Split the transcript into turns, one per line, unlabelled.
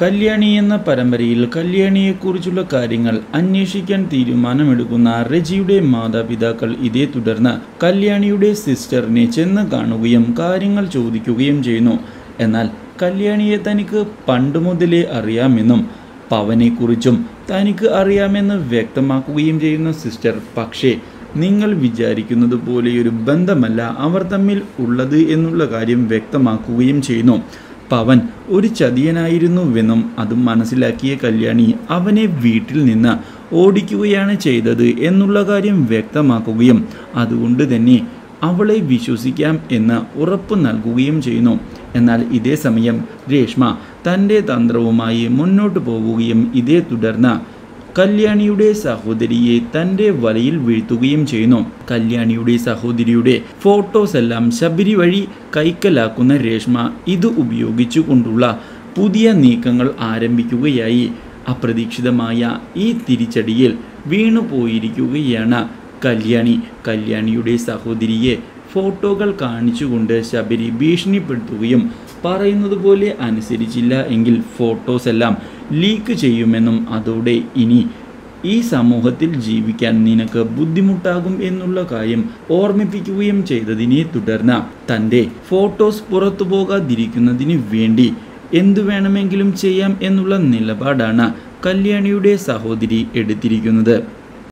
കല്യാണി എന്ന പരമ്പരയിൽ കല്യാണിയെക്കുറിച്ചുള്ള കാര്യങ്ങൾ അന്വേഷിക്കാൻ തീരുമാനമെടുക്കുന്ന റെജിയുടെ മാതാപിതാക്കൾ ഇതേ തുടർന്ന് കല്യാണിയുടെ സിസ്റ്ററിനെ ചെന്ന് കാണുകയും കാര്യങ്ങൾ ചോദിക്കുകയും ചെയ്യുന്നു എന്നാൽ കല്യാണിയെ തനിക്ക് പണ്ട് മുതലേ അറിയാമെന്നും പവനെക്കുറിച്ചും തനിക്ക് അറിയാമെന്ന് വ്യക്തമാക്കുകയും ചെയ്യുന്ന സിസ്റ്റർ പക്ഷേ നിങ്ങൾ വിചാരിക്കുന്നത് പോലെയൊരു ബന്ധമല്ല അവർ തമ്മിൽ ഉള്ളത് എന്നുള്ള കാര്യം വ്യക്തമാക്കുകയും ചെയ്യുന്നു പവൻ ഒരു ചതിയനായിരുന്നുവെന്നും അത് മനസ്സിലാക്കിയ കല്യാണി അവനെ വീട്ടിൽ നിന്ന് ഓടിക്കുകയാണ് ചെയ്തത് എന്നുള്ള കാര്യം വ്യക്തമാക്കുകയും അതുകൊണ്ട് തന്നെ അവളെ വിശ്വസിക്കാം എന്ന് ഉറപ്പ് നൽകുകയും ചെയ്യുന്നു എന്നാൽ ഇതേ സമയം രേഷ്മ തൻ്റെ തന്ത്രവുമായി മുന്നോട്ട് പോവുകയും ഇതേ തുടർന്ന് കല്യാണിയുടെ സഹോദരിയെ തൻ്റെ വലയിൽ വീഴ്ത്തുകയും ചെയ്യുന്നു കല്യാണിയുടെ സഹോദരിയുടെ ഫോട്ടോസ് എല്ലാം ശബരി വഴി കൈക്കലാക്കുന്ന രേഷ്മ ഇത് ഉപയോഗിച്ചുകൊണ്ടുള്ള പുതിയ നീക്കങ്ങൾ ആരംഭിക്കുകയായി അപ്രതീക്ഷിതമായ ഈ തിരിച്ചടിയിൽ വീണുപോയിരിക്കുകയാണ് കല്യാണി കല്യാണിയുടെ സഹോദരിയെ ഫോട്ടോകൾ കാണിച്ചുകൊണ്ട് ശബരി ഭീഷണിപ്പെടുത്തുകയും പറയുന്നത് പോലെ അനുസരിച്ചില്ല എങ്കിൽ ഫോട്ടോസ് എല്ലാം ലീക്ക് ചെയ്യുമെന്നും അതോടെ ഇനി ഈ സമൂഹത്തിൽ ജീവിക്കാൻ നിനക്ക് ബുദ്ധിമുട്ടാകും എന്നുള്ള കാര്യം ഓർമ്മിപ്പിക്കുകയും ചെയ്തതിനെ തുടർന്ന് തൻ്റെ ഫോട്ടോസ് പുറത്തു പോകാതിരിക്കുന്നതിന് വേണ്ടി എന്തു വേണമെങ്കിലും ചെയ്യാം എന്നുള്ള നിലപാടാണ് കല്യാണിയുടെ സഹോദരി എടുത്തിരിക്കുന്നത്